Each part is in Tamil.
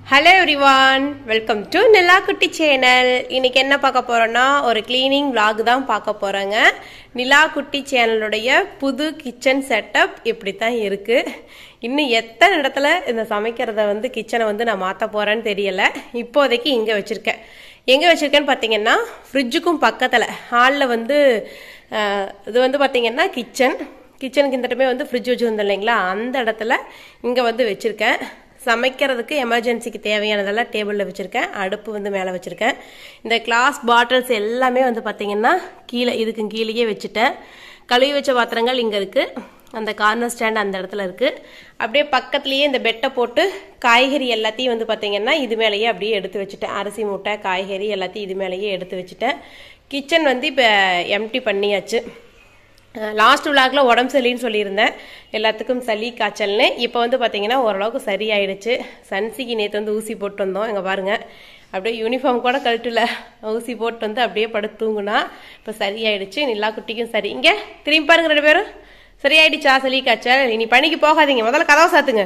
hello everyone welcome to Nilakutty channel இன்னைக்கு என்ன பார்க்க போறோம்னா ஒரு க்ளீனிங் vlog தான் பார்க்க போறோங்க நிலாக்குட்டி சேனலுடைய புது கிச்சன் செட்டப் இப்படி தான் இருக்கு இன்னும் எத்தனை இடத்துல இந்த சமைக்கிறத வந்து கிச்சனை வந்து நான் மாற்ற போறேன்னு தெரியல இப்போதைக்கு இங்கே வச்சிருக்கேன் எங்கே வச்சிருக்கேன்னு பார்த்தீங்கன்னா ஃப்ரிட்ஜுக்கும் பக்கத்தில் ஹாலில் வந்து அஹ், இது வந்து பார்த்தீங்கன்னா கிச்சன் கிச்சனுக்கு இந்த இடமே வந்து ஃப்ரிட்ஜ் வச்சுருந்தோம் இல்லைங்களா அந்த இடத்துல இங்கே வந்து வச்சுருக்கேன் சமைக்கிறதுக்கு எமர்ஜென்சிக்கு தேவையானதெல்லாம் டேபிளில் வச்சுருக்கேன் அடுப்பு வந்து மேலே வச்சுருக்கேன் இந்த கிளாஸ் பாட்டில்ஸ் எல்லாமே வந்து பார்த்திங்கன்னா கீழே இதுக்கு கீழேயே வச்சுட்டேன் கழுவி வச்ச பாத்திரங்கள் இங்கே இருக்குது அந்த கார்னர் ஸ்டாண்ட் அந்த இடத்துல இருக்குது அப்படியே பக்கத்துலேயே இந்த பெட்டை போட்டு காய்கறி எல்லாத்தையும் வந்து பார்த்திங்கன்னா இது மேலேயே அப்படியே எடுத்து வச்சுட்டேன் அரிசி மூட்டை காய்கறி எல்லாத்தையும் இது மேலேயே எடுத்து வச்சுட்டேன் கிச்சன் வந்து இப்போ எம்டி பண்ணியாச்சு லாஸ்ட் விழாக்கில் உடம்பு சரின்னு சொல்லியிருந்தேன் எல்லாத்துக்கும் சளி காய்ச்சல்னு இப்போ வந்து பார்த்தீங்கன்னா ஓரளவுக்கு சரியாயிடுச்சு சன்சிக்கு நேற்று வந்து ஊசி போட்டு வந்தோம் இங்கே பாருங்க அப்படியே யூனிஃபார்ம் கூட கழட்டல ஊசி போட்டு வந்து அப்படியே படுத்து தூங்குனா இப்போ சரியாயிடுச்சு நிலா குட்டிக்கும் சரி இங்கே திரும்பி பாருங்க ரெண்டு பேரும் சரியாயிடுச்சா சளி காய்ச்சல் இனி பணிக்கு போகாதீங்க முதல்ல கதவை சாத்துங்க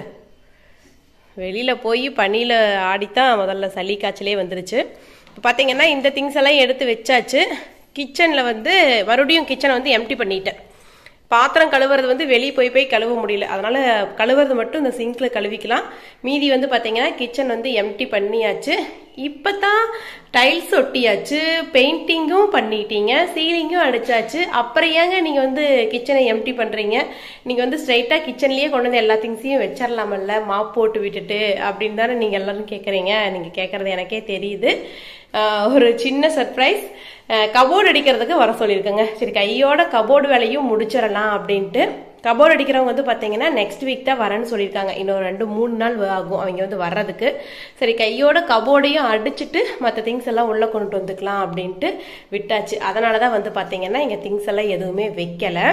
வெளியில் போய் பனியில் ஆடித்தான் முதல்ல சளி காய்ச்சலே வந்துருச்சு இப்போ பார்த்தீங்கன்னா இந்த திங்ஸ் எல்லாம் எடுத்து வச்சாச்சு கிச்சனில் வந்து மறுபடியும் கிச்சனை வந்து எம்டி பண்ணிட்டேன் பாத்திரம் கழுவுறது வந்து வெளியே போய் போய் கழுவ முடியல அதனால கழுவுறது மட்டும் இந்த சிங்க்ல கழுவிக்கலாம் மீதி வந்து பார்த்தீங்கன்னா கிச்சன் வந்து எம்டி பண்ணியாச்சு இப்போ தான் டைல்ஸ் ஒட்டியாச்சு பெயிண்டிங்கும் பண்ணிட்டீங்க சீலிங்கும் அடிச்சாச்சு அப்புறம் ஏங்க நீங்கள் வந்து கிச்சனை எம்டி பண்ணுறீங்க நீங்கள் வந்து ஸ்ட்ரைட்டாக கிச்சன்லேயே கொண்டு வந்து எல்லா திங்ஸையும் வச்சிடலாமல்ல மாப் போட்டு விட்டுட்டு அப்படின்னு தானே நீங்கள் எல்லாரும் கேட்குறீங்க நீங்கள் கேட்குறது எனக்கே தெரியுது ஆஹ் ஒரு சின்ன சர்ப்ரைஸ் கபோர்டு அடிக்கிறதுக்கு வர சொல்லியிருக்கேங்க சரி கையோட கபோர்டு வேலையும் முடிச்சிடலாம் அப்படின்ட்டு கபோர்டு அடிக்கிறவங்க வந்து பார்த்தீங்கன்னா நெக்ஸ்ட் வீக் தான் வரேன்னு சொல்லியிருக்காங்க இன்னும் ரெண்டு மூணு நாள் ஆகும் அவங்க வந்து வர்றதுக்கு சரி கையோட கபோர்டையும் அடிச்சுட்டு மற்ற திங்ஸ் எல்லாம் உள்ளே கொண்டு வந்துக்கலாம் அப்படின்ட்டு விட்டாச்சு அதனால தான் வந்து பார்த்தீங்கன்னா இங்கே திங்ஸ் எல்லாம் எதுவுமே வைக்கலை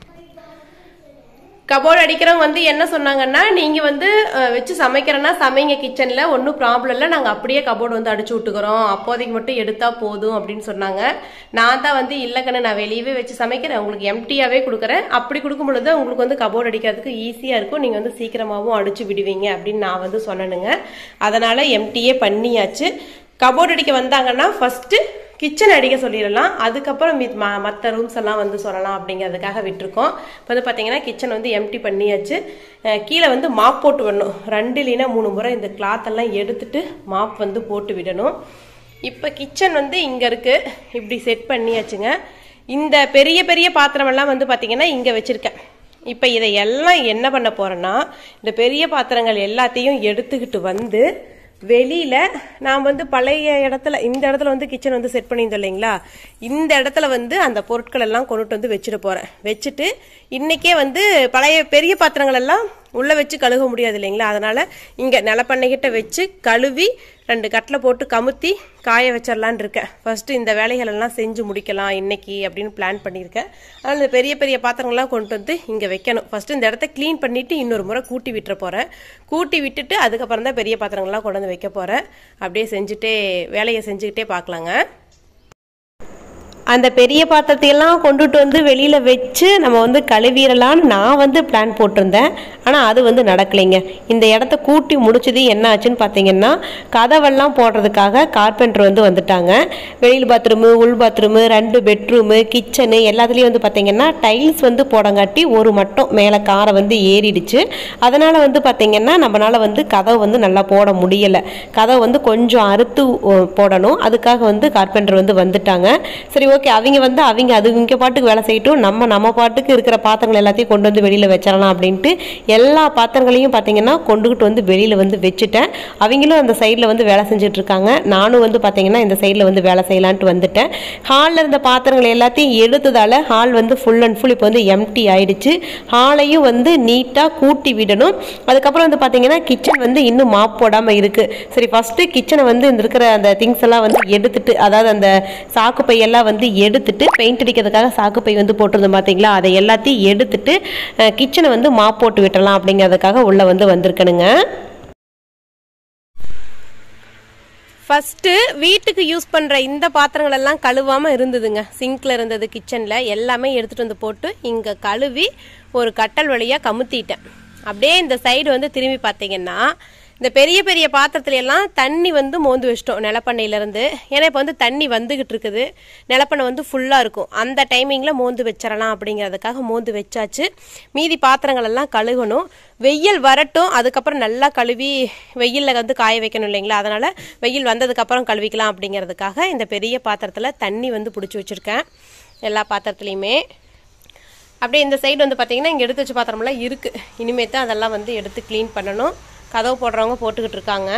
கபோர்டு அடிக்கிறவங்க வந்து என்ன சொன்னாங்கன்னா நீங்க வந்து அஹ், வச்சு சமைக்கிறேன்னா சமைங்க கிச்சன்ல ஒன்றும் ப்ராப்ளம் இல்லை நாங்கள் அப்படியே கபோர்டு வந்து அடிச்சு விட்டுக்கிறோம் அப்போதைக்கு மட்டும் எடுத்தா போதும் அப்படின்னு சொன்னாங்க நான் தான் வந்து இல்லைக்கண்ணு நான் வெளியவே வச்சு சமைக்கிறேன் உங்களுக்கு எம்டியாவே கொடுக்குறேன் அப்படி கொடுக்கும் பொழுது உங்களுக்கு வந்து கபோர்டு அடிக்கிறதுக்கு ஈஸியா இருக்கும் நீங்க வந்து சீக்கிரமாவும் அடிச்சு விடுவீங்க அப்படின்னு நான் வந்து சொன்னனுங்க அதனால எம்டியே பண்ணியாச்சு கபோர்டு அடிக்க வந்தாங்கன்னா ஃபர்ஸ்ட் கிச்சன் அடிக்க சொல்லிடலாம் அதுக்கப்புறம் மித் ம மற்ற ரூம்ஸ் எல்லாம் வந்து சொல்லலாம் அப்படிங்கிறதுக்காக விட்டுருக்கோம் இப்போ வந்து பார்த்தீங்கன்னா கிச்சன் வந்து எம்டி பண்ணியாச்சு அஹ் கீழே வந்து மாப் போட்டு விடணும் ரெண்டு இல்லைன்னா மூணு முறை இந்த கிளாத் எல்லாம் எடுத்துட்டு மாப் வந்து போட்டு விடணும் இப்போ கிச்சன் வந்து இங்கே இருக்கு இப்படி செட் பண்ணியாச்சுங்க இந்த பெரிய பெரிய பாத்திரம் எல்லாம் வந்து பார்த்தீங்கன்னா இங்கே வச்சிருக்கேன் இப்போ இதை எல்லாம் என்ன பண்ண போறேன்னா இந்த பெரிய பாத்திரங்கள் எல்லாத்தையும் எடுத்துக்கிட்டு வந்து வெளியில நான் வந்து பழைய இடத்துல இந்த இடத்துல வந்து கிச்சன் வந்து செட் பண்ணியிருந்தோம் இல்லைங்களா இந்த இடத்துல வந்து அந்த பொருட்கள் எல்லாம் கொண்டுட்டு வந்து வச்சுட்டு போறேன் வச்சுட்டு இன்னைக்கே வந்து பழைய பெரிய பாத்திரங்கள் எல்லாம் உள்ள வச்சு கழுவ முடியாது இல்லைங்களா அதனால இங்க நிலப்பண்ணைகிட்ட வச்சு கழுவி ரெண்டு கட்டில் போட்டு கமுத்தி காய வச்சிடலான் இருக்கேன் ஃபர்ஸ்ட் இந்த வேலைகள் எல்லாம் செஞ்சு முடிக்கலாம் இன்னைக்கு அப்படின்னு பிளான் பண்ணியிருக்கேன் அதனால இந்த பெரிய பெரிய பாத்திரங்கள்லாம் கொண்டு வந்து இங்க வைக்கணும் ஃபர்ஸ்ட் இந்த இடத்த க்ளீன் பண்ணிட்டு இன்னொரு முறை கூட்டி விட்டுற போறேன் கூட்டி விட்டுட்டு அதுக்கப்புறம் தான் பெரிய பாத்திரங்கள்லாம் கொண்டு வந்து வைக்க போறேன் அப்படியே செஞ்சுட்டே வேலையை செஞ்சுக்கிட்டே பார்க்கலாங்க அந்த பெரிய பாத்திரத்தையெல்லாம் கொண்டுட்டு வந்து வெளியில் வச்சு நம்ம வந்து கழுவிடலான்னு நான் வந்து பிளான் போட்டிருந்தேன் ஆனால் அது வந்து நடக்கலைங்க இந்த இடத்த கூட்டி முடிச்சது என்ன ஆச்சுன்னு பார்த்தீங்கன்னா கதவெல்லாம் போடுறதுக்காக கார்பெண்டர் வந்து வந்துட்டாங்க வெளியில் பாத்ரூமு உள் பாத்ரூமு ரெண்டு பெட்ரூமு கிச்சனு எல்லாத்துலேயும் வந்து பார்த்தீங்கன்னா டைல்ஸ் வந்து போடங்காட்டி ஒரு மட்டும் மேலே காரை வந்து ஏறிடுச்சு அதனால் வந்து பார்த்தீங்கன்னா நம்மளால் வந்து கதவை வந்து நல்லா போட முடியலை கதவை வந்து கொஞ்சம் அறுத்து ஓ, போடணும் அதுக்காக வந்து கார்பெண்டர் வந்து வந்துட்டாங்க சரி ஓகே அவங்க வந்து அவங்க அது இங்கே பாட்டுக்கு வேலை செய்யட்டும் நம்ம நம்ம பாட்டுக்கு இருக்கிற பாத்திரங்கள் எல்லாத்தையும் கொண்டு வந்து வெளியில் வச்சிடலாம் அப்படின்ட்டு எல்லா பாத்திரங்களையும் பார்த்தீங்கன்னா கொண்டுகிட்டு வந்து வெளியில் வந்து வச்சுட்டேன் அவங்களும் அந்த சைடில் வந்து வேலை செஞ்சுட்டு இருக்காங்க நானும் வந்து பார்த்தீங்கன்னா இந்த சைடில் வந்து வேலை செய்யலான்ட்டு வந்துட்டேன் ஹாலில் இருந்த பாத்திரங்கள் எல்லாத்தையும் எடுத்ததால ஹால் வந்து ஃபுல் அண்ட் ஃபுல் இப்போ வந்து எம்டி ஆயிடுச்சு ஹாலையும் வந்து நீட்டாக கூட்டி விடணும் அதுக்கப்புறம் வந்து பார்த்தீங்கன்னா கிச்சன் வந்து இன்னும் மாப் போடாமல் இருக்குது சரி ஃபஸ்ட்டு கிச்சனை வந்து இந்த இருக்கிற அந்த திங்ஸ் எல்லாம் வந்து எடுத்துட்டு அதாவது அந்த சாக்கு பை எல்லாம் வந்து எடுத்துட்டு பெயிண்ட் அடிக்கிறதுக்காக சாக்கு பை வந்து போட்டிருந்தோம் பார்த்தீங்களா அதை எல்லாத்தையும் எடுத்துட்டு கிச்சனை வந்து மாப் போட்டு விட்டலாம் அப்படிங்கிறதுக்காக உள்ளே வந்து வந்திருக்கணுங்க ஃபஸ்ட்டு வீட்டுக்கு யூஸ் பண்ணுற இந்த பாத்திரங்கள் எல்லாம் கழுவாமல் இருந்ததுங்க சிங்க்ல இருந்தது கிச்சனில் எல்லாமே எடுத்துகிட்டு வந்து போட்டு இங்கே கழுவி ஒரு கட்டல் வழியாக கமுத்திட்டேன் அப்படியே இந்த சைடு வந்து திரும்பி பார்த்தீங்கன்னா இந்த பெரிய பெரிய பாத்திரத்துல எல்லாம் தண்ணி வந்து மோந்து வச்சிட்டோம் நிலப்பண்ணையிலேருந்து ஏன்னா இப்போ வந்து தண்ணி வந்துகிட்டு இருக்குது நிலப்பண்ணை வந்து ஃபுல்லாக இருக்கும் அந்த டைமிங்கில் மோந்து வச்சிடலாம் அப்படிங்கிறதுக்காக மோந்து வச்சாச்சு மீதி பாத்திரங்கள் எல்லாம் கழுகணும் வெயில் வரட்டும் அதுக்கப்புறம் நல்லா கழுவி வெயிலில் வந்து காய வைக்கணும் இல்லைங்களா அதனால் வெயில் வந்ததுக்கப்புறம் கழுவிக்கலாம் அப்படிங்கிறதுக்காக இந்த பெரிய பாத்திரத்தில் தண்ணி வந்து பிடிச்சி வச்சுருக்கேன் எல்லா பாத்திரத்துலையுமே அப்படியே இந்த சைடு வந்து பார்த்தீங்கன்னா இங்கே எடுத்து வச்ச பாத்திரமெல்லாம் இருக்குது இனிமேல் தான் அதெல்லாம் வந்து எடுத்து க்ளீன் பண்ணணும் கதவு போடுறவங்க போட்டுக்கிட்டு இருக்காங்க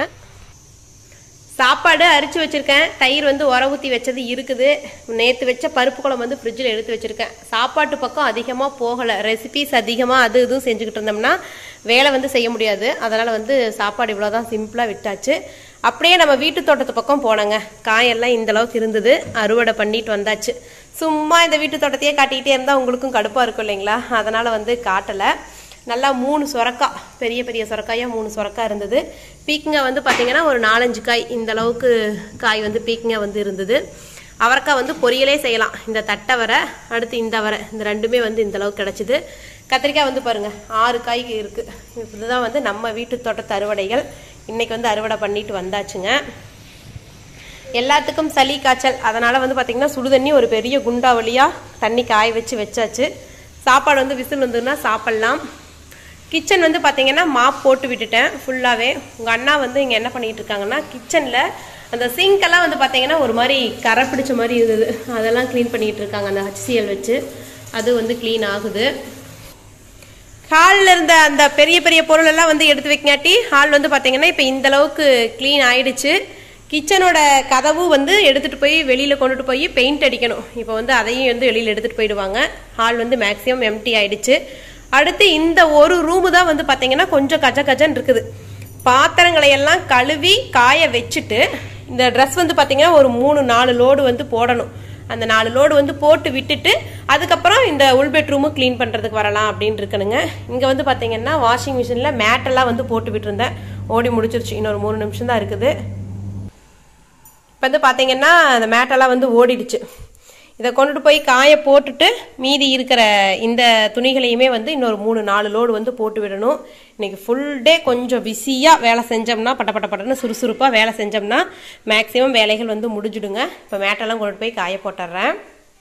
சாப்பாடு அரிச்சு வச்சிருக்கேன் தயிர் வந்து உர ஊற்றி வச்சது இருக்குது நேற்று வச்ச பருப்பு குழம்பு வந்து ஃப்ரிட்ஜில் எடுத்து வச்சிருக்கேன் சாப்பாட்டு பக்கம் அதிகமாக போகலை ரெசிபிஸ் அதிகமாக அது இதுவும் செஞ்சுக்கிட்டு இருந்தோம்னா வேலை வந்து செய்ய முடியாது அதனால் வந்து சாப்பாடு இவ்வளோ தான் சிம்பிளாக விட்டாச்சு அப்படியே நம்ம வீட்டு தோட்டத்து பக்கம் போனோங்க காயெல்லாம் இந்த அளவுக்கு இருந்தது அறுவடை பண்ணிட்டு வந்தாச்சு சும்மா இந்த வீட்டு தோட்டத்தையே காட்டிக்கிட்டே இருந்தால் உங்களுக்கும் கடுப்பாக இருக்கும் இல்லைங்களா அதனால் வந்து காட்டலை நல்லா மூணு சொரக்காய் பெரிய பெரிய சொரக்காயாக மூணு சொரக்காய் இருந்தது பீக்கங்காய் வந்து பார்த்தீங்கன்னா ஒரு நாலஞ்சு காய் இந்த அளவுக்கு காய் வந்து பீக்கங்காய் வந்து இருந்தது அவரைக்காய் வந்து பொரியலே செய்யலாம் இந்த தட்டை வரை அடுத்து இந்த வரை இந்த ரெண்டுமே வந்து இந்த அளவுக்கு கிடச்சிது கத்திரிக்காய் வந்து பாருங்கள் ஆறு காய் இருக்குது இதுதான் வந்து நம்ம வீட்டு தோட்டத்து அறுவடைகள் இன்றைக்கி வந்து அறுவடை பண்ணிட்டு வந்தாச்சுங்க எல்லாத்துக்கும் சளி காய்ச்சல் அதனால் வந்து பார்த்திங்கன்னா சுடுதண்ணி ஒரு பெரிய குண்டா வழியாக தண்ணி காய வச்சு வச்சாச்சு சாப்பாடு வந்து விசில் வந்ததுன்னா சாப்பிட்லாம் கிச்சன் வந்து பார்த்தீங்கன்னா மாப் போட்டு விட்டுட்டேன் ஃபுல்லாகவே உங்கள் அண்ணா வந்து இங்கே என்ன பண்ணிகிட்டு இருக்காங்கன்னா கிச்சனில் அந்த சிங்க்கெல்லாம் வந்து பார்த்தீங்கன்னா ஒரு மாதிரி கரை பிடிச்ச மாதிரி இருந்தது அதெல்லாம் க்ளீன் பண்ணிகிட்டு இருக்காங்க அந்த ஹச்சிஎல் வச்சு அது வந்து க்ளீன் ஆகுது ஹாலில் இருந்த அந்த பெரிய பெரிய பொருள் எல்லாம் வந்து எடுத்து வைக்காட்டி ஹால் வந்து பார்த்தீங்கன்னா இப்போ இந்த அளவுக்கு க்ளீன் ஆயிடுச்சு கிச்சனோட கதவு வந்து எடுத்துகிட்டு போய் வெளியில் கொண்டுட்டு போய் பெயிண்ட் அடிக்கணும் இப்போ வந்து அதையும் வந்து வெளியில் எடுத்துகிட்டு போயிடுவாங்க ஹால் வந்து மேக்ஸிமம் எம்டி ஆயிடுச்சு அடுத்து இந்த ஒரு ரூமு தான் வந்து பார்த்தீங்கன்னா கொஞ்சம் கஜ கஜன்னு இருக்குது பாத்திரங்களை எல்லாம் கழுவி காய வச்சுட்டு இந்த ட்ரெஸ் வந்து பார்த்தீங்கன்னா ஒரு மூணு நாலு லோடு வந்து போடணும் அந்த நாலு லோடு வந்து போட்டு விட்டுட்டு அதுக்கப்புறம் இந்த உள் பெட்ரூமு க்ளீன் பண்ணுறதுக்கு வரலாம் அப்படின்னு இருக்கணுங்க இங்கே வந்து பார்த்தீங்கன்னா வாஷிங் மிஷினில் மேட்டெல்லாம் வந்து போட்டு விட்டுருந்தேன் ஓடி முடிச்சிருச்சு இன்னொரு மூணு நிமிஷம் தான் இருக்குது இப்போ வந்து பார்த்தீங்கன்னா அந்த மேட்டெல்லாம் வந்து ஓடிடுச்சு இதை கொண்டுட்டு போய் காய போட்டுட்டு மீதி இருக்கிற இந்த துணிகளையுமே வந்து இன்னொரு மூணு நாலு லோடு வந்து போட்டு விடணும் இன்னைக்கு ஃபுல் டே கொஞ்சம் பிஸியாக வேலை செஞ்சோம்னா பட்ட பட்ட பட்டன்னு சுறுசுறுப்பாக வேலை செஞ்சோம்னா மேக்ஸிமம் வேலைகள் வந்து முடிஞ்சிடுங்க இப்போ மேட்டெல்லாம் கொண்டுட்டு போய் காய போட்டுடுறேன்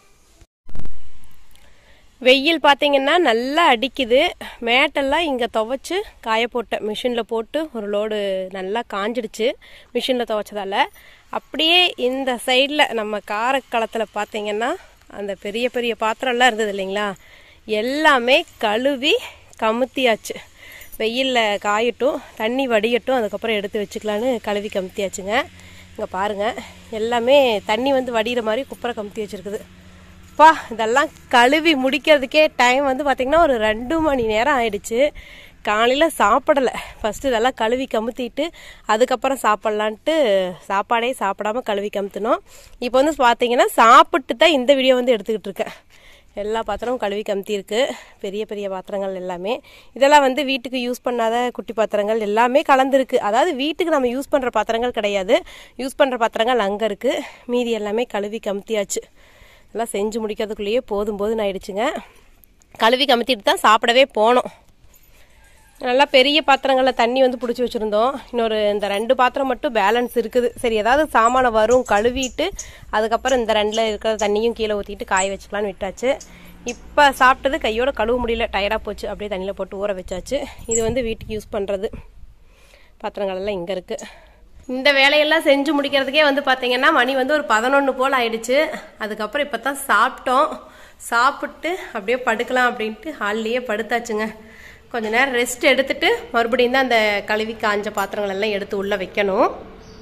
வெயில் பார்த்தீங்கன்னா நல்லா அடிக்குது மேட்டெல்லாம் இங்கே துவைச்சு காய போட்டேன் மிஷினில் போட்டு ஒரு லோடு நல்லா காஞ்சிடுச்சு மிஷினில் துவைச்சதால அப்படியே இந்த சைடில் நம்ம காரக்களத்தில் பார்த்தீங்கன்னா அந்த பெரிய பெரிய பாத்திரம்லாம் இருந்தது இல்லைங்களா எல்லாமே கழுவி கமுத்தியாச்சு வெயிலில் காயட்டும் தண்ணி வடியட்டும் அதுக்கப்புறம் எடுத்து வச்சுக்கலான்னு கழுவி கமுத்தியாச்சுங்க இங்கே பாருங்கள் எல்லாமே தண்ணி வந்து வடிகிற மாதிரி குப்பரை கமுத்தி வச்சுருக்குது அப்பா இதெல்லாம் கழுவி முடிக்கிறதுக்கே டைம் வந்து பார்த்திங்கன்னா ஒரு ரெண்டு மணி நேரம் ஆயிடுச்சு காலையில் சாப்பிடலை ஃபஸ்ட்டு இதெல்லாம் கழுவி கமுத்திட்டு அதுக்கப்புறம் சாப்பிட்லான்ட்டு சாப்பாடே சாப்பிடாம கழுவி கமுத்தினோம் இப்போ வந்து பார்த்தீங்கன்னா சாப்பிட்டு தான் இந்த வீடியோ வந்து எடுத்துக்கிட்டு இருக்கேன் எல்லா பாத்திரமும் கழுவி கமுத்திருக்கு பெரிய பெரிய பாத்திரங்கள் எல்லாமே இதெல்லாம் வந்து வீட்டுக்கு யூஸ் பண்ணாத குட்டி பாத்திரங்கள் எல்லாமே கலந்துருக்கு அதாவது வீட்டுக்கு நம்ம யூஸ் பண்ணுற பாத்திரங்கள் கிடையாது யூஸ் பண்ணுற பாத்திரங்கள் அங்கே இருக்குது மீதி எல்லாமே கழுவி கமுத்தியாச்சு எல்லாம் செஞ்சு முடிக்கிறதுக்குள்ளேயே போதும் போதும் ஆயிடுச்சுங்க கழுவி கமுத்திட்டு தான் சாப்பிடவே போனோம் நல்லா பெரிய பாத்திரங்களில் தண்ணி வந்து பிடிச்சி வச்சுருந்தோம் இன்னொரு இந்த ரெண்டு பாத்திரம் மட்டும் பேலன்ஸ் இருக்குது சரி ஏதாவது சாமானை வரும் கழுவிட்டு அதுக்கப்புறம் இந்த ரெண்டில் இருக்கிற தண்ணியும் கீழே ஊற்றிட்டு காய வச்சுக்கலான்னு விட்டாச்சு இப்போ சாப்பிட்டது கையோட கழுவ முடியல டயர்டாக போச்சு அப்படியே தண்ணியில் போட்டு ஊற வச்சாச்சு இது வந்து வீட்டுக்கு யூஸ் பண்ணுறது பாத்திரங்கள் எல்லாம் இங்கே இருக்குது இந்த வேலையெல்லாம் செஞ்சு முடிக்கிறதுக்கே வந்து பார்த்தீங்கன்னா மணி வந்து ஒரு பதினொன்று போல் ஆயிடுச்சு அதுக்கப்புறம் இப்போ தான் சாப்பிட்டோம் சாப்பிட்டு அப்படியே படுக்கலாம் அப்படின்ட்டு ஹால்லேயே படுத்தாச்சுங்க கொஞ்ச நேரம் ரெஸ்ட் எடுத்துட்டு மறுபடியும் தான் அந்த கழுவி காஞ்ச பாத்திரங்கள் எல்லாம் எடுத்து உள்ளே வைக்கணும்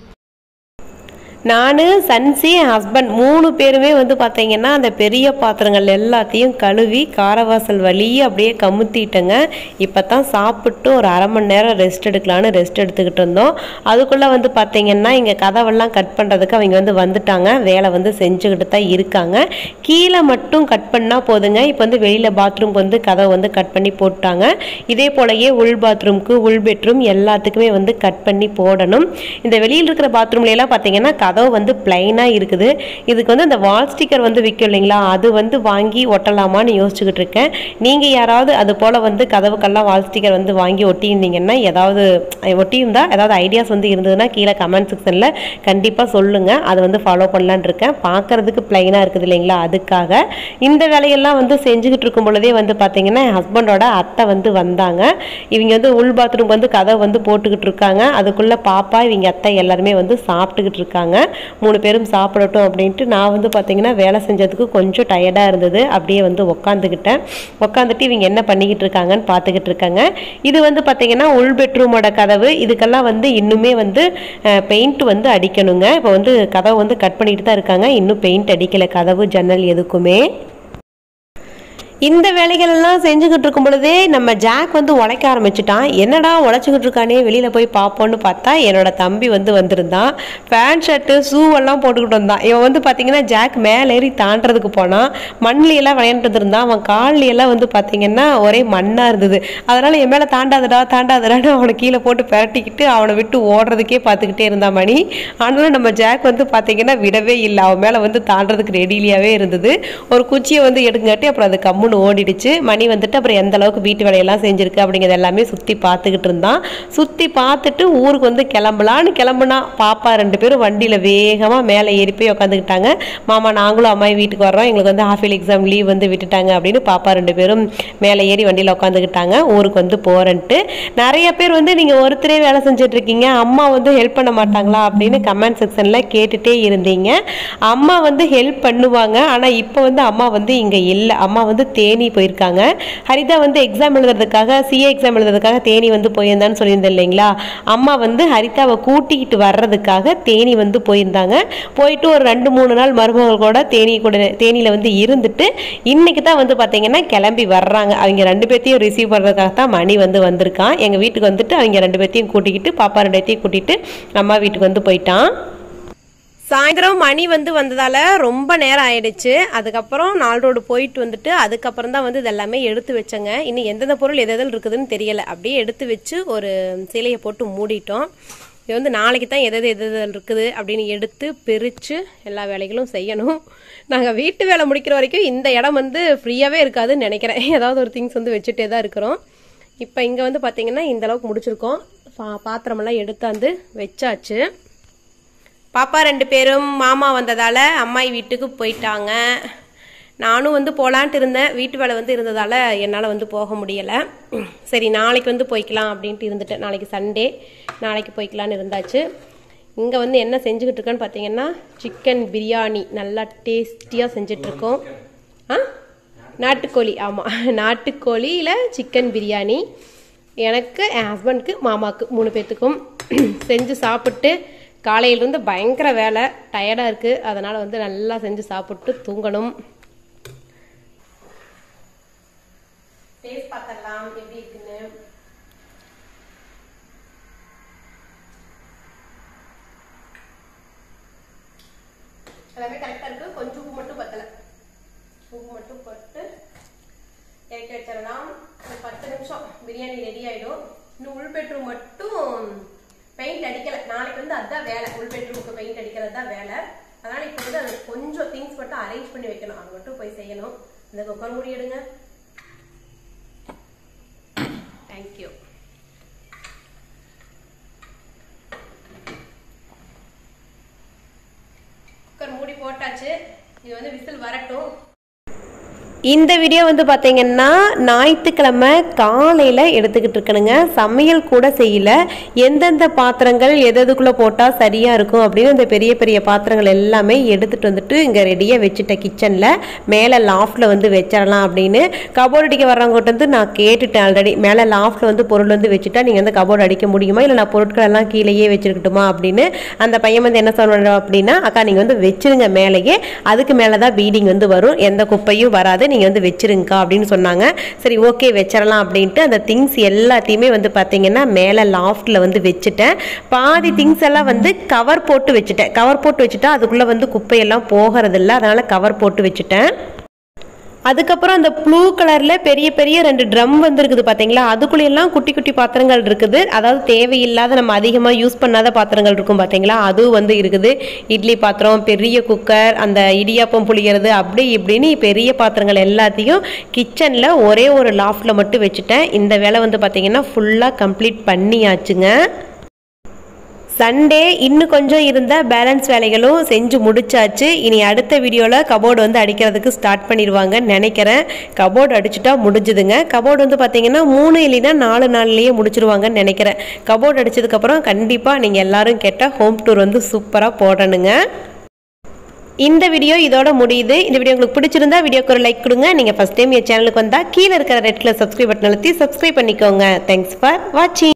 நான் சன்சி என் ஹஸ்பண்ட் மூணு பேருமே வந்து பார்த்தீங்கன்னா அந்த பெரிய பாத்திரங்கள் எல்லாத்தையும் கழுவி காரவாசல் வழியே அப்படியே கமுத்திட்டேங்க இப்போ தான் சாப்பிட்டு ஒரு அரை மணி நேரம் ரெஸ்ட் எடுக்கலான்னு ரெஸ்ட் எடுத்துக்கிட்டு இருந்தோம் அதுக்குள்ளே வந்து பார்த்தீங்கன்னா இங்கே கதவெல்லாம் கட் பண்ணுறதுக்கு அவங்க வந்து வந்துட்டாங்க வேலை வந்து செஞ்சுக்கிட்டு தான் இருக்காங்க கீழே மட்டும் கட் பண்ணால் போதுங்க இப்போ வந்து வெளியில் பாத்ரூம்க்கு வந்து கதவை வந்து கட் பண்ணி போட்டாங்க இதே போலயே உள் பாத்ரூம்க்கு உள் பெட்ரூம் எல்லாத்துக்குமே வந்து கட் பண்ணி போடணும் இந்த வெளியில் இருக்கிற பாத்ரூம்ல எல்லாம் பார்த்தீங்கன்னா கதவு கதவு வந்து பிளைனாக இருக்குது இதுக்கு வந்து அந்த வால் ஸ்டிக்கர் வந்து விற்கும் இல்லைங்களா அது வந்து வாங்கி ஒட்டலாமான்னு யோசிச்சுக்கிட்டு இருக்கேன் நீங்கள் யாராவது அது போல் வந்து கதவுக்கெல்லாம் வால் ஸ்டிக்கர் வந்து வாங்கி ஒட்டியிருந்தீங்கன்னா ஏதாவது ஒட்டியிருந்தா ஏதாவது ஐடியாஸ் வந்து இருந்ததுன்னா கீழே கமெண்ட் செக்ஷனில் கண்டிப்பாக சொல்லுங்கள் அதை வந்து ஃபாலோ பண்ணலான்னு இருக்கேன் பார்க்குறதுக்கு பிளைனாக இருக்குது இல்லைங்களா அதுக்காக இந்த வேலையெல்லாம் வந்து செஞ்சுக்கிட்டு இருக்கும் பொழுதே வந்து பார்த்தீங்கன்னா என் ஹஸ்பண்டோட அத்தை வந்து வந்தாங்க இவங்க வந்து உள் பாத்ரூம் வந்து கதவை வந்து போட்டுக்கிட்டு இருக்காங்க அதுக்குள்ளே பாப்பா இவங்க அத்தை எல்லாருமே வந்து சாப்பிட்டுக்கிட்டு இருக்காங்க மூணு பேரும் சாப்பிடட்டும் அப்படின்ட்டு நான் வந்து பார்த்தீங்கன்னா வேலை செஞ்சதுக்கு கொஞ்சம் டயர்டாக இருந்தது அப்படியே வந்து உக்காந்துக்கிட்டேன் உக்காந்துட்டு இவங்க என்ன பண்ணிக்கிட்டு இருக்காங்கன்னு பார்த்துக்கிட்டு இருக்காங்க இது வந்து பார்த்தீங்கன்னா உள் பெட்ரூமோட கதவு இதுக்கெல்லாம் வந்து இன்னுமே வந்து பெயிண்ட் வந்து அடிக்கணுங்க இப்போ வந்து கதவை வந்து கட் பண்ணிட்டு தான் இருக்காங்க இன்னும் பெயிண்ட் அடிக்கலை கதவு ஜன்னல் எதுக்குமே இந்த வேலைகள் எல்லாம் செஞ்சுக்கிட்டு இருக்கும் பொழுதே நம்ம ஜாக் வந்து உழைக்க ஆரம்பிச்சிட்டான் என்னடா உழைச்சிக்கிட்டு இருக்கானே வெளியில் போய் பார்ப்போன்னு பார்த்தா என்னோட தம்பி வந்து வந்திருந்தான் பேண்ட் ஷர்ட்டு ஷூவெல்லாம் போட்டுக்கிட்டு வந்தான் இவன் வந்து பார்த்தீங்கன்னா ஜாக் மேலே ஏறி தாண்டறதுக்கு போனான் மண்ணில எல்லாம் விளையாண்டுட்டு இருந்தான் அவன் கால்ல எல்லாம் வந்து பார்த்தீங்கன்னா ஒரே மண்ணாக இருந்தது அதனால் என் மேலே தாண்டாதடா தாண்டாதடான்னு அவனை கீழே போட்டு பிரட்டிக்கிட்டு அவனை விட்டு ஓடுறதுக்கே பார்த்துக்கிட்டே இருந்தான் மணி ஆனாலும் நம்ம ஜாக் வந்து பார்த்தீங்கன்னா விடவே இல்லை அவன் மேலே வந்து தாண்டறதுக்கு ரெடிலியாகவே இருந்தது ஒரு குச்சியை வந்து எடுங்காட்டி அப்புறம் அது கம்முன்னு ஓடிடுச்சு மணி வந்துட்டு அப்புறம் எந்த அளவுக்கு வீட்டு வேலையெல்லாம் செஞ்சிருக்கு அப்படிங்கிறது எல்லாமே சுற்றி பார்த்துக்கிட்டு இருந்தான் சுற்றி பார்த்துட்டு ஊருக்கு வந்து கிளம்பலான்னு கிளம்புனா பாப்பா ரெண்டு பேரும் வண்டியில் வேகமாக மேலே ஏறி போய் உட்காந்துக்கிட்டாங்க மாமா நாங்களும் அம்மா வீட்டுக்கு வர்றோம் எங்களுக்கு வந்து ஹாஃப் இயர் எக்ஸாம் லீவ் வந்து விட்டுட்டாங்க அப்படின்னு பாப்பா ரெண்டு பேரும் மேலே ஏறி வண்டியில் உட்காந்துக்கிட்டாங்க ஊருக்கு வந்து போகிறேன்ட்டு நிறைய பேர் வந்து நீங்கள் ஒருத்தரே வேலை செஞ்சுட்டு இருக்கீங்க அம்மா வந்து ஹெல்ப் பண்ண மாட்டாங்களா அப்படின்னு கமெண்ட் செக்ஷனில் கேட்டுட்டே இருந்தீங்க அம்மா வந்து ஹெல்ப் பண்ணுவாங்க ஆனால் இப்போ வந்து அம்மா வந்து இங்கே இல்லை அம்மா வந்து தேனி போயிருக்காங்க ஹரிதா வந்து எக்ஸாம் எழுதுறதுக்காக சிஏ எக்ஸாம் எழுதுறதுக்காக தேனி வந்து போயிருந்தான்னு சொல்லியிருந்தேன் இல்லைங்களா அம்மா வந்து ஹரிதாவை கூட்டிக்கிட்டு வர்றதுக்காக தேனி வந்து போயிருந்தாங்க போயிட்டு ஒரு ரெண்டு மூணு நாள் மருமகள் கூட தேனி கூட தேனியில் வந்து இருந்துட்டு இன்னைக்கு தான் வந்து பார்த்தீங்கன்னா கிளம்பி வர்றாங்க அவங்க ரெண்டு பேர்த்தையும் ரிசீவ் பண்ணுறதுக்காக தான் மணி வந்து வந்திருக்கான் எங்கள் வீட்டுக்கு வந்துட்டு அவங்க ரெண்டு பேர்த்தையும் கூட்டிக்கிட்டு பாப்பா ரெண்டு பேர்த்தையும் கூட்டிகிட்டு அம்மா வீட்டுக்கு வந்து போயிட்டான் சாயந்தரம் மணி வந்து வந்ததால ரொம்ப நேரம் ஆயிடுச்சு அதுக்கப்புறம் நாள் ரோடு போயிட்டு வந்துட்டு அதுக்கப்புறம் தான் வந்து இதெல்லாமே எடுத்து வச்சேங்க இன்னும் எந்தெந்த பொருள் எது எதில் இருக்குதுன்னு தெரியல அப்படியே எடுத்து வச்சு ஒரு சிலையை போட்டு மூடிட்டோம் இது வந்து நாளைக்கு தான் எது எது எது இருக்குது அப்படின்னு எடுத்து பிரித்து எல்லா வேலைகளும் செய்யணும் நாங்கள் வீட்டு வேலை முடிக்கிற வரைக்கும் இந்த இடம் வந்து ஃப்ரீயாகவே இருக்காதுன்னு நினைக்கிறேன் ஏதாவது ஒரு திங்ஸ் வந்து வச்சுட்டே தான் இருக்கிறோம் இப்போ இங்கே வந்து பார்த்தீங்கன்னா இந்த அளவுக்கு முடிச்சிருக்கோம் பா- பாத்திரமெல்லாம் எடுத்தாந்து வச்சாச்சு பாப்பா ரெண்டு பேரும் மாமா வந்ததால அம்மாயி வீட்டுக்கு போயிட்டாங்க நானும் வந்து போலான்ட்டு இருந்தேன் வீட்டு வேலை வந்து இருந்ததால என்னால் வந்து போக முடியலை சரி நாளைக்கு வந்து போய்க்கலாம் அப்படின்ட்டு இருந்துட்டேன் நாளைக்கு சண்டே நாளைக்கு போய்க்கலான்னு இருந்தாச்சு இங்கே வந்து என்ன செஞ்சுக்கிட்டு இருக்கேன்னு பார்த்தீங்கன்னா சிக்கன் பிரியாணி நல்லா டேஸ்டியாக செஞ்சிட்ருக்கோம் ஆ நாட்டுக்கோழி ஆமாம் நாட்டுக்கோழியில் சிக்கன் பிரியாணி எனக்கு என் ஹஸ்பண்டுக்கு மாமாவுக்கு மூணு பேர்த்துக்கும் செஞ்சு சாப்பிட்டு காலையிலிருந்து பயங்கர வேலை டயர்டாக இருக்குது அதனால் வந்து நல்லா செஞ்சு சாப்பிட்டு தூங்கணும் டேஸ்ட் பார்த்தலாம் எப்படி இருக்குன்னு எல்லாமே கரெக்டாக இருக்குது கொஞ்சம் உப்பு மட்டும் பத்தலை உப்பு மட்டும் போட்டு இறக்கி வச்சிடலாம் ஒரு பத்து நிமிஷம் பிரியாணி ரெடி ஆயிடும் இன்னும் உள் பெட்ரூம் மட்டும் பெயிண்ட் அடிக்கல நாளைக்கு வந்து அதுதான் வேலை உள் பெட்ரூமுக்கு பெயிண்ட் அடிக்கிறது தான் வேலை அதனால இப்போ வந்து அது கொஞ்சம் திங்ஸ் மட்டும் அரேஞ்ச் பண்ணி வைக்கணும் அது மட்டும் போய் செய்யணும் இந்த குக்கர் மூடி எடுங்க தேங்க்யூ குக்கர் மூடி போட்டாச்சு இது வந்து விசில் வரட்டும் இந்த வீடியோ வந்து பார்த்தீங்கன்னா ஞாயிற்றுக்கிழமை காலையில் எடுத்துக்கிட்டு இருக்கணுங்க சமையல் கூட செய்யல எந்தெந்த பாத்திரங்கள் எது எதுக்குள்ளே போட்டால் சரியாக இருக்கும் அப்படின்னு இந்த பெரிய பெரிய பாத்திரங்கள் எல்லாமே எடுத்துகிட்டு வந்துட்டு இங்கே ரெடியாக வச்சுட்டேன் கிச்சனில் மேலே லாஃப்டில் வந்து வச்சிடலாம் அப்படின்னு கபோர்டு அடிக்க வர்றவங்ககிட்ட வந்து நான் கேட்டுட்டேன் ஆல்ரெடி மேலே லாஃப்டில் வந்து பொருள் வந்து வச்சுட்டா நீங்கள் வந்து கபோர்டு அடிக்க முடியுமா இல்லை நான் பொருட்கள் எல்லாம் கீழேயே வச்சிருக்கட்டுமா அப்படின்னு அந்த பையன் வந்து என்ன சொல்றாரு அப்படின்னா அக்கா நீங்கள் வந்து வச்சிருங்க மேலேயே அதுக்கு மேலே தான் பீடிங் வந்து வரும் எந்த குப்பையும் வராது நீங்கள் வந்து வச்சிருங்கக்கா அப்படின்னு சொன்னாங்க சரி ஓகே வச்சிடலாம் அப்படின்ட்டு அந்த திங்ஸ் எல்லாத்தையுமே வந்து பார்த்தீங்கன்னா மேலே லாஃப்டில் வந்து வச்சுட்டேன் பாதி திங்ஸ் எல்லாம் வந்து கவர் போட்டு வச்சுட்டேன் கவர் போட்டு வச்சுட்டா அதுக்குள்ளே வந்து குப்பையெல்லாம் போகிறதில்ல அதனால் கவர் போட்டு வச்சுட்டேன் அதுக்கப்புறம் அந்த ப்ளூ கலரில் பெரிய பெரிய ரெண்டு ட்ரம் வந்துருக்குது பார்த்தீங்களா அதுக்குள்ளேயெல்லாம் குட்டி குட்டி பாத்திரங்கள் இருக்குது அதாவது தேவையில்லாத நம்ம அதிகமாக யூஸ் பண்ணாத பாத்திரங்கள் இருக்கும் பார்த்தீங்களா அதுவும் வந்து இருக்குது இட்லி பாத்திரம் பெரிய குக்கர் அந்த இடியாப்பம் புளிகிறது அப்படி இப்படின்னு பெரிய பாத்திரங்கள் எல்லாத்தையும் கிச்சனில் ஒரே ஒரு லாஃப்டில் மட்டும் வச்சுட்டேன் இந்த வேலை வந்து பார்த்தீங்கன்னா ஃபுல்லாக கம்ப்ளீட் பண்ணியாச்சுங்க சண்டே இன்னும் கொஞ்சம் இருந்த பேலன்ஸ் வேலைகளும் செஞ்சு முடிச்சாச்சு இனி அடுத்த வீடியோவில் கபோர்டு வந்து அடிக்கிறதுக்கு ஸ்டார்ட் பண்ணிடுவாங்கன்னு நினைக்கிறேன் கபோர்டு அடிச்சுட்டா முடிஞ்சுதுங்க கபோர்டு வந்து பார்த்தீங்கன்னா மூணு இல்லைன்னா நாலு நாள்லேயே முடிச்சிருவாங்கன்னு நினைக்கிறேன் கபோர்டு அடிச்சதுக்கப்புறம் கண்டிப்பாக நீங்கள் எல்லாரும் கேட்ட ஹோம் டூர் வந்து சூப்பராக போடணுங்க இந்த வீடியோ இதோட முடியுது இந்த வீடியோ உங்களுக்கு பிடிச்சிருந்தா வீடியோக்கு ஒரு லைக் கொடுங்க நீங்கள் ஃபஸ்ட் டைம் என் சேனலுக்கு வந்தால் கீழே இருக்கிற ரெட் கலர் சப்ஸ்கிரைப் பட்டன் அழுத்தி சப்ஸ்கிரைப் பண்ணிக்கோங்க தேங்க்ஸ் ஃபார் வாட்சிங்